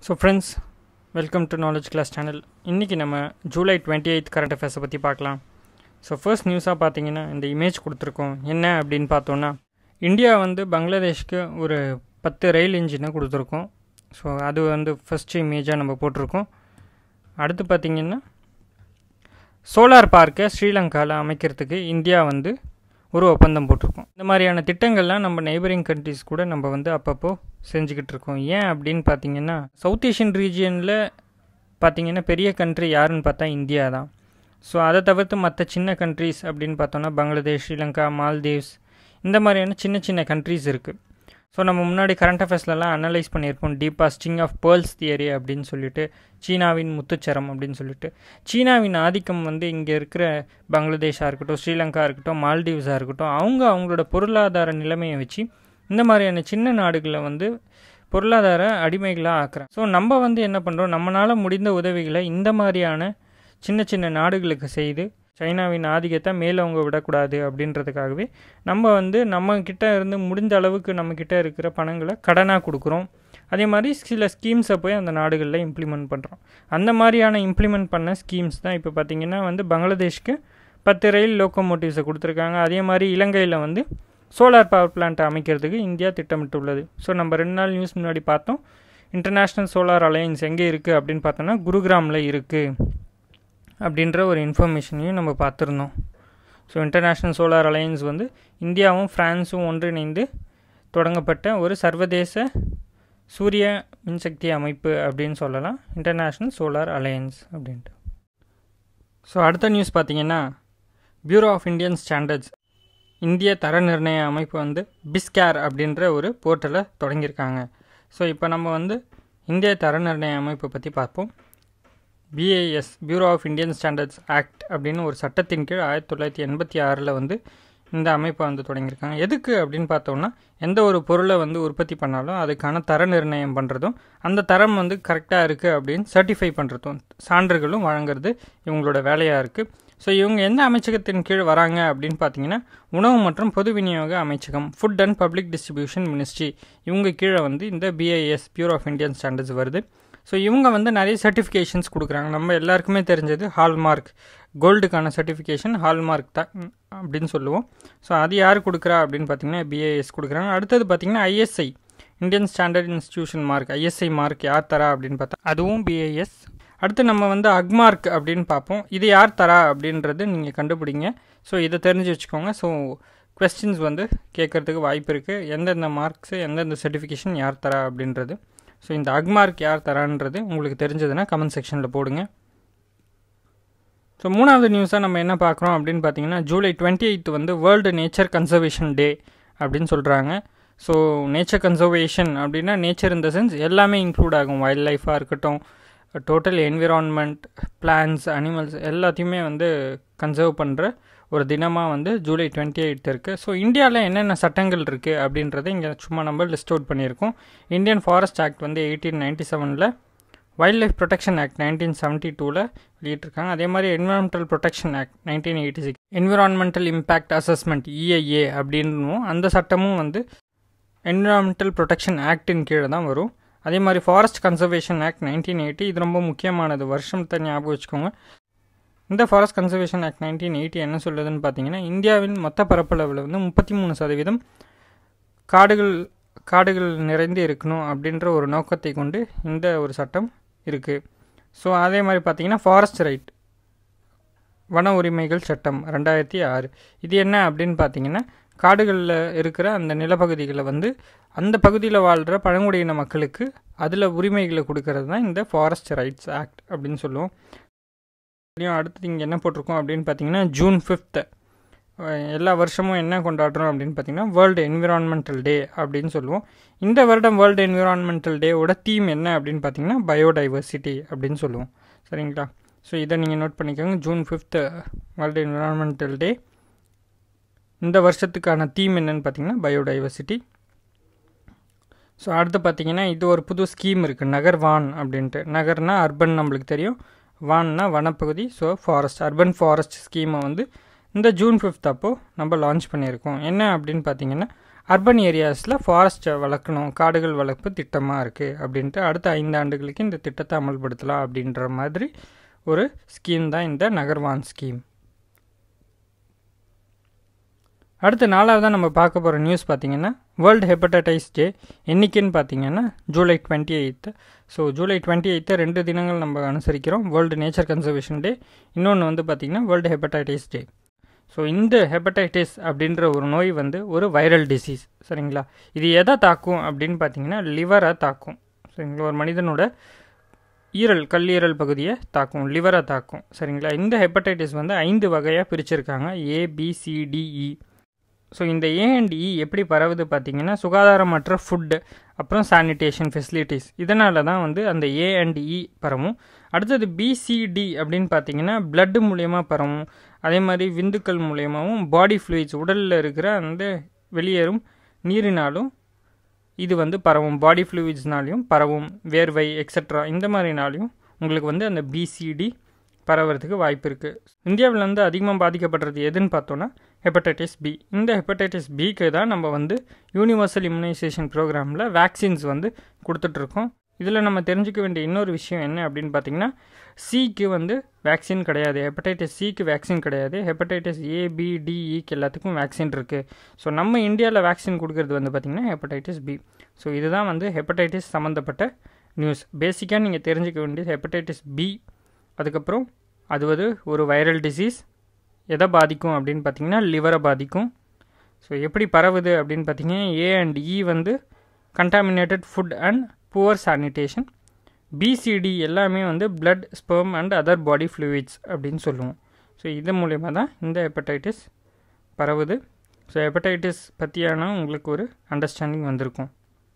so friends welcome to knowledge class channel இன்றைக்கி நம்ம July twenty eighth current அஃபேர்ஸை பற்றி பார்க்கலாம் ஸோ ஃபர்ஸ்ட் நியூஸாக பார்த்தீங்கன்னா இந்த இமேஜ் கொடுத்துருக்கோம் என்ன அப்படின்னு பார்த்தோன்னா இந்தியா வந்து பங்களாதேஷ்க்கு ஒரு பத்து ரயில் இன்ஜினை கொடுத்துருக்கோம் ஸோ அது வந்து ஃபஸ்ட்டு இமேஜாக நம்ம போட்டிருக்கோம் அடுத்து பார்த்திங்கன்னா சோலார் பார்க்கை ஸ்ரீலங்காவில் அமைக்கிறதுக்கு இந்தியா வந்து ஒரு ஒப்பந்தம் போட்டிருக்கோம் இந்த மாதிரியான திட்டங்கள்லாம் நம்ம நெய்பரிங் கண்ட்ரிஸ் கூட நம்ம வந்து அப்பப்போ செஞ்சுக்கிட்டு இருக்கோம் ஏன் அப்படின்னு பார்த்தீங்கன்னா சவுத் ஏஷியன் ரீஜியனில் பார்த்தீங்கன்னா பெரிய கண்ட்ரி யாருன்னு பார்த்தா இந்தியா தான் ஸோ அதை தவிர்த்து மற்ற சின்ன கண்ட்ரிஸ் அப்படின்னு பார்த்தோன்னா பங்களாதேஷ் ஸ்ரீலங்கா மால்தீவ்ஸ் இந்த மாதிரியான சின்ன சின்ன கண்ட்ரிஸ் இருக்குது ஸோ நம்ம முன்னாடி கரண்ட் அஃபேர்ஸ்லலாம் அனலைஸ் பண்ணியிருப்போம் டீப்பா ஸ்டிங் ஆஃப் பேர்ல்ஸ் தியரி அப்படின்னு சொல்லிட்டு சீனாவின் முத்துச்சரம் அப்படின்னு சொல்லிட்டு சீனாவின் ஆதிக்கம் வந்து இங்கே இருக்கிற பங்களாதேஷாக இருக்கட்டும் ஸ்ரீலங்கா இருக்கட்டும் மால்டீவ்ஸாக இருக்கட்டும் அவங்க அவங்களோட பொருளாதார நிலைமையை வச்சு இந்த மாதிரியான சின்ன நாடுகளை வந்து பொருளாதார அடிமைகளாக ஆக்குறேன் ஸோ நம்ம வந்து என்ன பண்ணுறோம் நம்மளால் முடிந்த உதவிகளை இந்த மாதிரியான சின்ன சின்ன நாடுகளுக்கு செய்து சைனாவின் ஆதிக்கத்தை மேலவங்க விடக்கூடாது அப்படின்றதுக்காகவே நம்ம வந்து நம்ம கிட்ட இருந்து முடிந்த அளவுக்கு நம்மக்கிட்ட இருக்கிற பணங்களை கடனாக கொடுக்குறோம் அதே மாதிரி சில ஸ்கீம்ஸை போய் அந்த நாடுகளில் இம்ப்ளிமெண்ட் பண்ணுறோம் அந்த மாதிரியான இம்ப்ளிமெண்ட் பண்ண ஸ்கீம்ஸ் தான் இப்போ பார்த்திங்கன்னா வந்து பங்களாதேஷ்க்கு பத்து ரயில் லோக்கோமோட்டிவ்ஸை கொடுத்துருக்காங்க அதே மாதிரி இலங்கையில் வந்து சோலார் பவர் பிளான்ட்டை அமைக்கிறதுக்கு இந்தியா திட்டமிட்டுள்ளது ஸோ நம்ம ரெண்டு நாள் நியூஸ் முன்னாடி பார்த்தோம் இன்டர்நேஷ்னல் சோலார் அலையன்ஸ் எங்கே இருக்குது அப்படின்னு பார்த்தோன்னா குருகிராமில் இருக்குது அப்படின்ற ஒரு இன்ஃபர்மேஷனையும் நம்ம பார்த்துருந்தோம் ஸோ இன்டர்நேஷ்னல் சோலார் அலையன்ஸ் வந்து இந்தியாவும் ஃப்ரான்ஸும் ஒன்றிணைந்து தொடங்கப்பட்ட ஒரு சர்வதேச சூரிய மின்சக்தி அமைப்பு அப்படின்னு சொல்லலாம் இன்டர்நேஷ்னல் சோலார் அலையன்ஸ் அப்படின்ட்டு ஸோ அடுத்த நியூஸ் பார்த்தீங்கன்னா பியூரோ ஆஃப் இந்தியன் ஸ்டாண்டர்ட்ஸ் இந்திய தர நிர்ணய அமைப்பு வந்து பிஸ்கேர் அப்படின்ற ஒரு போர்ட்டலை தொடங்கியிருக்காங்க ஸோ இப்போ நம்ம வந்து இந்திய தர நிர்ணய அமைப்பை பற்றி பார்ப்போம் BIS bureau of Indian standards act அப்படின்னு ஒரு சட்டத்தின் கீழ் ஆயிரத்தி தொள்ளாயிரத்தி எண்பத்தி ஆறில் வந்து இந்த அமைப்பை வந்து தொடங்கியிருக்காங்க எதுக்கு அப்படின்னு பார்த்தோம்னா எந்த ஒரு பொருளை வந்து உற்பத்தி பண்ணாலும் அதுக்கான தர நிர்ணயம் பண்ணுறதும் அந்த தரம் வந்து கரெக்டாக இருக்குது அப்படின்னு சர்டிஃபை பண்ணுறதும் சான்றுகளும் வழங்குறது இவங்களோட வேலையாக இருக்குது ஸோ இவங்க எந்த அமைச்சகத்தின் கீழ் வராங்க அப்படின்னு பார்த்தீங்கன்னா உணவு மற்றும் பொது விநியோக அமைச்சகம் food and public distribution ministry இவங்க கீழே வந்து இந்த BIS bureau of Indian standards வருது ஸோ இவங்க வந்து நிறைய சர்டிஃபிகேஷன்ஸ் கொடுக்குறாங்க நம்ம எல்லாருக்குமே தெரிஞ்சது ஹால்மார்க் கோல்டுக்கான சர்டிஃபிகேஷன் ஹால்மார்க் தான் அப்படின்னு சொல்லுவோம் ஸோ அது யார் கொடுக்குறா அப்படின்னு பார்த்தீங்கன்னா பிஏஎஸ் கொடுக்குறாங்க அடுத்தது பார்த்தீங்கன்னா ISI Indian standard institution mark ISI mark யார் தரா அப்படின்னு பார்த்தா அதுவும் பிஏஎஸ் அடுத்து நம்ம வந்து அக்மார்க் அப்படின்னு பார்ப்போம் இது யார் தரா அப்படின்றது நீங்கள் கண்டுபிடிங்க ஸோ இதை தெரிஞ்சு வச்சுக்கோங்க ஸோ கொஸ்டின்ஸ் வந்து கேட்குறதுக்கு வாய்ப்பு இருக்குது எந்தெந்த மார்க்ஸு எந்தெந்த சர்டிஃபிகேஷன் யார் தரா அப்படின்றது ஸோ இந்த அக்மார்க் யார் தரான்றது உங்களுக்கு தெரிஞ்சதுன்னா கமெண்ட் செக்ஷனில் போடுங்க ஸோ மூணாவது நியூஸாக நம்ம என்ன பார்க்குறோம் அப்படின்னு பார்த்தீங்கன்னா ஜூலை டுவெண்ட்டி எயித் வந்து வேர்ல்டு நேச்சர் கன்சர்வேஷன் டே அப்படின்னு சொல்கிறாங்க ஸோ நேச்சர் கன்சர்வேஷன் அப்படின்னா நேச்சர் இந்த சென்ஸ் எல்லாமே இன்க்ளூட் ஆகும் வைல்ட் லைஃபாக இருக்கட்டும் டோட்டல் என்விரான்மெண்ட் பிளான்ஸ் அனிமல்ஸ் எல்லாத்தையுமே வந்து கன்சர்வ் பண்ணுற ஒரு தினமாக வந்து ஜூலை டுவெண்ட்டி எயிட் இருக்குது ஸோ இந்தியாவில் என்னென்ன சட்டங்கள் இருக்குது அப்படின்றத இங்கே சும்மா நம்ம லிஸ்ட் அவுட் பண்ணியிருக்கோம் இந்தியன் ஃபாரஸ்ட் ஆக்ட் வந்து எயிட்டீன் நைன்டி செவனில் wild life protection act nineteen seventy டூவில் வெளியிட்டிருக்காங்க அதே மாதிரி environmental protection act nineteen eighty six environmental impact assessment EIA அப்படின்னும் அந்த சட்டமும் வந்து என்விரான்மெண்டல் ப்ரொடெக்ஷன் ஆக்டின் கீழே தான் வரும் அதே மாதிரி forest conservation act nineteen eighty இது ரொம்ப முக்கியமானது வருஷத்தை ஞாபகம் வச்சுக்கோங்க இந்த forest conservation act nineteen eighty என்ன சொல்லுதுன்னு பார்த்தீங்கன்னா இந்தியாவின் மொத்த பரப்பளவில் வந்து முப்பத்தி மூணு சதவீதம் காடுகள் காடுகள் நிறைந்து இருக்கணும் அப்படின்ற ஒரு நோக்கத்தை கொண்டு இந்த ஒரு சட்டம் இருக்குது ஸோ அதே மாதிரி பார்த்தீங்கன்னா ஃபாரஸ்ட் ரைட் வன உரிமைகள் சட்டம் ரெண்டாயிரத்தி ஆறு இது என்ன அப்படின்னு பார்த்தீங்கன்னா காடுகளில் இருக்கிற அந்த நிலப்பகுதிகளை வந்து அந்த பகுதியில் வாழ்கிற பழங்குடியின மக்களுக்கு அதில் உரிமைகளை கொடுக்கறது தான் இந்த ஃபாரஸ்ட் ரைட்ஸ் ஆக்ட் அப்படின்னு சொல்லுவோம் அடுத்து இங்கே என்ன போட்டிருக்கோம் அப்படின்னு பார்த்தீங்கன்னா ஜூன் ஃபிஃப்த்து எல்லா வருஷமும் என்ன கொண்டாடுறோம் அப்படின்னு பார்த்தீங்கன்னா வேர்ல்டு என்விரான்மெண்டல் டே அப்படின்னு சொல்லுவோம் இந்த வருடம் வேர்ல்டு என்விரான்மெண்டல் டேவோட தீம் என்ன அப்படின்னு பார்த்தீங்கன்னா பயோடைவர்சிட்டி அப்படின்னு சொல்லுவோம் சரிங்களா ஸோ இதை நீங்கள் நோட் பண்ணிக்கோங்க June fifth world environmental day இந்த வருஷத்துக்கான தீம் என்னன்னு பார்த்தீங்கன்னா பயோடைவர்சிட்டி ஸோ அடுத்து பார்த்தீங்கன்னா இது ஒரு புது ஸ்கீம் இருக்குது நகர் வான் அப்படின்ட்டு நகர்னால் அர்பன் நம்மளுக்கு தெரியும் வான்னா வனப்பகுதி ஸோ ஃபாரஸ்ட் அர்பன் ஃபாரஸ்ட் ஸ்கீமை வந்து இந்த ஜூன் ஃபிஃப்த் அப்போது நம்ம லான்ச் பண்ணியிருக்கோம் என்ன அப்படின்னு பார்த்தீங்கன்னா அர்பன் ஏரியாஸில் ஃபாரஸ்ட்டை வளர்க்கணும் காடுகள் வளர்ப்பு திட்டமாக இருக்குது அப்படின்ட்டு அடுத்த ஐந்து ஆண்டுகளுக்கு இந்த திட்டத்தை அமல்படுத்தலாம் அப்படின்ற மாதிரி ஒரு ஸ்கீம் தான் இந்த நகர்வான் ஸ்கீம் அடுத்து நாலாவதாக நம்ம பார்க்க போகிற நியூஸ் பார்த்திங்கன்னா வேர்ல்டு ஹெப்படைட்டிஸ் டே என்றைக்குன்னு பார்த்தீங்கன்னா July twenty eighth so July twenty eighth ரெண்டு தினங்கள் நம்ம அனுசரிக்கிறோம் வேர்ல்டு நேச்சர் கன்சர்வேஷன் டே இன்னொன்று வந்து பார்த்திங்கன்னா வேர்ல்டு ஹெப்படைட்டிஸ் டே ஸோ இந்த ஹெப்படைட்டிஸ் அப்படின்ற ஒரு நோய் வந்து ஒரு வைரல் டிசீஸ் சரிங்களா இது எதை தாக்கும் அப்படின்னு பார்த்தீங்கன்னா லிவரை தாக்கும் சரிங்களா ஒரு மனிதனோட ஈரல் கல்லீரல் பகுதியை தாக்கும் லிவரை தாக்கும் சரிங்களா இந்த ஹெப்படைட்டிஸ் வந்து ஐந்து வகையாக பிரிச்சிருக்காங்க ஏபிசிடிஇ ஸோ இந்த ஏ அண்ட் இ எப்படி பரவுது பார்த்தீங்கன்னா சுகாதாரமற்ற ஃபுட்டு அப்புறம் சானிடேஷன் ஃபெசிலிட்டிஸ் இதனால தான் வந்து அந்த ஏ அண்ட் இ பரவும் அடுத்தது பிசிடி அப்படின்னு பார்த்தீங்கன்னா பிளட்டு மூலயமா பரவும் அதே மாதிரி விந்துக்கள் மூலயமாவும் பாடி ஃப்ளூயிட்ஸ் உடலில் இருக்கிற அந்த வெளியேறும் நீரினாலும் இது வந்து பரவும் பாடி ஃப்ளூயிட்ஸ்னாலையும் பரவும் வேர்வை எக்ஸட்ரா இந்த மாதிரினாலையும் உங்களுக்கு வந்து அந்த பிசிடி பரவறதுக்கு வாய்ப்பு இருக்குது இந்தியாவில் வந்து அதிகமாக பாதிக்கப்படுறது எதுன்னு பார்த்தோன்னா ஹெப்படைட்டிஸ் பி இந்த ஹெப்படைட்டிஸ் பிக்கு தான் நம்ம வந்து யூனிவர்சல் இம்யூனைசேஷன் ப்ரோக்ராமில் வேக்சின்ஸ் வந்து கொடுத்துட்ருக்கோம் இதில் நம்ம தெரிஞ்சுக்க வேண்டிய இன்னொரு விஷயம் என்ன அப்படின்னு பார்த்தீங்கன்னா சிக்கு வந்து வேக்சின் கிடையாது ஹெப்படைட்டிஸ் சிக்கு வேக்சின் கிடையாது ஹெப்படைட்டிஸ் ஏ பி டிஇக்கு எல்லாத்துக்கும் வேக்சின் இருக்குது ஸோ நம்ம இந்தியாவில் வேக்சின் கொடுக்கறது வந்து பார்த்திங்கன்னா ஹெப்படைட்டிஸ் பி ஸோ இதுதான் வந்து ஹெப்படைட்டிஸ் சம்மந்தப்பட்ட நியூஸ் பேசிக்காக நீங்கள் தெரிஞ்சுக்க வேண்டியது ஹெப்படைட்டிஸ் பி அதுக்கப்புறம் அது வந்து ஒரு வைரல் டிசீஸ் எதை பாதிக்கும் அப்படின்னு பார்த்தீங்கன்னா லிவரை பாதிக்கும் ஸோ எப்படி பரவுது அப்படின்னு பார்த்தீங்கன்னா ஏ அண்ட் இ வந்து contaminated food and poor sanitation BCD எல்லாமே வந்து blood sperm and other body fluids அப்படின்னு சொல்லுவோம் ஸோ இது மூலயமா தான் இந்த ஹெப்படைட்டிஸ் பரவுது ஸோ ஹெப்படைட்டிஸ் பற்றியான உங்களுக்கு ஒரு அண்டர்ஸ்டாண்டிங் வந்திருக்கும்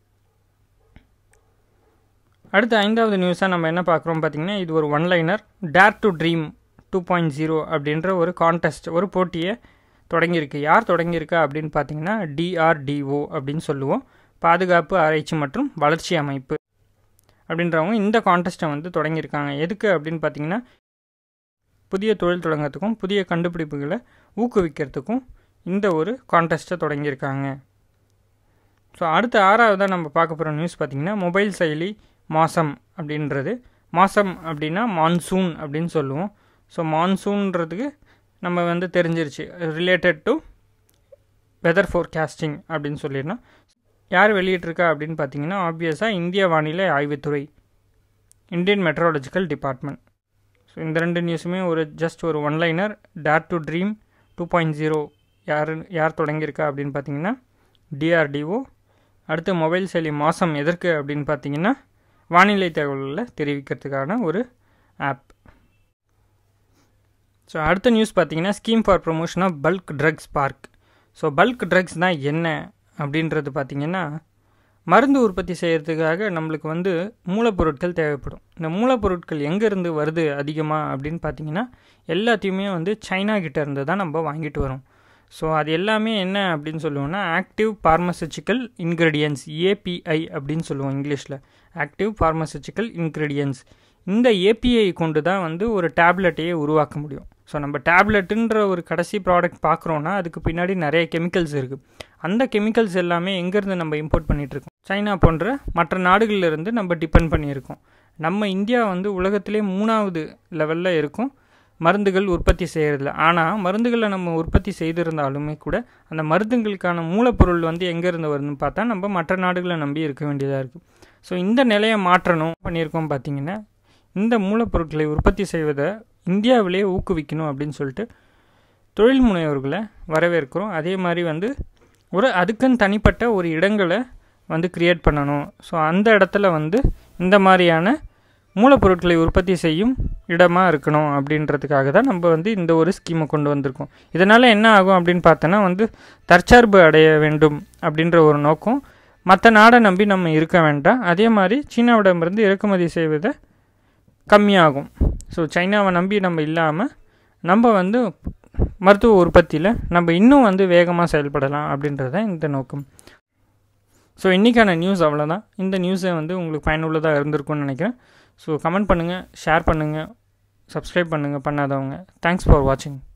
அடுத்த ஐந்தாவது நியூஸாக நம்ம என்ன பார்க்குறோம் பார்த்தீங்கன்னா இது ஒரு one liner dare to dream two point zero அப்படின்ற ஒரு கான்டெஸ்ட் ஒரு போட்டியை தொடங்கியிருக்கு யார் தொடங்கியிருக்கா அப்படின்னு பார்த்தீங்கன்னா டிஆர்டிஓ அப்படின்னு சொல்லுவோம் பாதுகாப்பு ஆராய்ச்சி மற்றும் வளர்ச்சி அமைப்பு அப்படின்றவங்க இந்த கான்டெஸ்ட்டை வந்து தொடங்கியிருக்காங்க எதுக்கு அப்படின்னு பார்த்தீங்கன்னா புதிய தொழில் தொடங்கிறதுக்கும் புதிய கண்டுபிடிப்புகளை ஊக்குவிக்கிறதுக்கும் இந்த ஒரு கான்டெஸ்ட்டை தொடங்கியிருக்காங்க ஸோ அடுத்த ஆறாவதாக நம்ம பார்க்க போகிற நியூஸ் பார்த்திங்கன்னா மொபைல் செயலி மாசம் அப்படின்றது மாசம் அப்படின்னா மான்சூன் அப்படின்னு சொல்லுவோம் ஸோ மான்சூன்றதுக்கு நம்ம வந்து தெரிஞ்சிருச்சு ரிலேட்டட் டு வெதர் ஃபோர்காஸ்டிங் அப்படின்னு சொல்லிடலாம் யார் வெளியிட்டிருக்கா அப்படின்னு பார்த்தீங்கன்னா ஆப்வியஸாக இந்திய வானிலை ஆய்வுத்துறை இந்தியன் மெட்ரோலஜிக்கல் டிபார்ட்மெண்ட் ஸோ இந்த ரெண்டு நியூஸுமே ஒரு ஜஸ்ட் ஒரு one liner dare to dream two point zero யார் யார் தொடங்கியிருக்கா அப்படின்னு பார்த்தீங்கன்னா டிஆர்டிஓ அடுத்து மொபைல் செயலி மாதம் எதற்கு அப்படின்னு பார்த்தீங்கன்னா வானிலை தகவல்களை தெரிவிக்கிறதுக்கான ஒரு ஆப் ஸோ அடுத்த நியூஸ் பார்த்தீங்கன்னா scheme for promotion of bulk drugs park so bulk drugs தான் என்ன அப்படின்றது பார்த்திங்கன்னா மருந்து உற்பத்தி செய்கிறதுக்காக நம்மளுக்கு வந்து மூலப்பொருட்கள் தேவைப்படும் இந்த மூலப்பொருட்கள் எங்கேருந்து வருது அதிகமாக அப்படின்னு பார்த்தீங்கன்னா எல்லாத்தையுமே வந்து சைனா கிட்ட இருந்து தான் நம்ம வாங்கிட்டு வரோம் ஸோ அது எல்லாமே என்ன அப்படின்னு சொல்லுவோம்னா ஆக்டிவ் பார்மசிட்டிக்கல் இன்க்ரீடியன்ஸ் ஏபிஐ அப்படின்னு சொல்லுவோம் இங்கிலீஷில் ஆக்டிவ் பார்மசிட்டிக்கல் இன்க்ரீடியன்ஸ் இந்த ஏபிஐ கொண்டு தான் வந்து ஒரு டேப்லெட்டையே உருவாக்க முடியும் ஸோ நம்ம டேப்லெட்டுன்ற ஒரு கடைசி ப்ராடக்ட் பார்க்குறோன்னா அதுக்கு பின்னாடி நிறைய கெமிக்கல்ஸ் இருக்குது அந்த கெமிக்கல்ஸ் எல்லாமே எங்கேருந்து நம்ம இம்போர்ட் பண்ணிகிட்ருக்கோம் சைனா போன்ற மற்ற நாடுகளிலிருந்து நம்ம டிபெண்ட் பண்ணியிருக்கோம் நம்ம இந்தியா வந்து உலகத்திலே மூணாவது லெவலில் இருக்கும் மருந்துகள் உற்பத்தி செய்கிறதில்ல ஆனால் மருந்துகளை நம்ம உற்பத்தி செய்திருந்தாலுமே கூட அந்த மருந்துகளுக்கான மூலப்பொருள் வந்து எங்கேருந்து வருதுன்னு பார்த்தா நம்ம மற்ற நாடுகளை நம்பி இருக்க வேண்டியதாக இருக்குது ஸோ இந்த நிலையை மாற்றணும் பண்ணியிருக்கோம் பார்த்தீங்கன்னா இந்த மூலப்பொருட்களை உற்பத்தி செய்வதை இந்தியாவிலே ஊக்குவிக்கணும் அப்படின்னு சொல்லிட்டு தொழில் முனைவோர்களை வரவேற்கிறோம் அதே மாதிரி வந்து ஒரு அதுக்குன்னு தனிப்பட்ட ஒரு இடங்களை வந்து க்ரியேட் பண்ணணும் ஸோ அந்த இடத்துல வந்து இந்த மாதிரியான மூலப்பொருட்களை உற்பத்தி செய்யும் இடமாக இருக்கணும் அப்படின்றதுக்காக தான் நம்ம வந்து இந்த ஒரு ஸ்கீமை கொண்டு வந்திருக்கோம் இதனால் என்ன ஆகும் அப்படின்னு பார்த்தோன்னா வந்து தற்சார்பு அடைய வேண்டும் அப்படின்ற ஒரு நோக்கம் மற்ற நாடை நம்பி நம்ம இருக்க வேண்டாம் அதே மாதிரி சீனாவிடமிருந்து இறக்குமதி செய்வதை கம்மியாகும் ஸோ சைனாவை நம்பி நம்ம இல்லாமல் நம்ம வந்து மருத்துவ உற்பத்தியில் நம்ம இன்னும் வந்து வேகமாக செயல்படலாம் அப்படின்றது தான் இந்த நோக்கம் ஸோ இன்றைக்கான நியூஸ் அவ்வளோதான் இந்த நியூஸை வந்து உங்களுக்கு பயனுள்ளதாக இருந்திருக்கும்னு நினைக்கிறேன் ஸோ கமெண்ட் பண்ணுங்கள் ஷேர் பண்ணுங்கள் சப்ஸ்கிரைப் பண்ணுங்கள் பண்ணாதவங்க தேங்க்ஸ் ஃபார் வாட்சிங்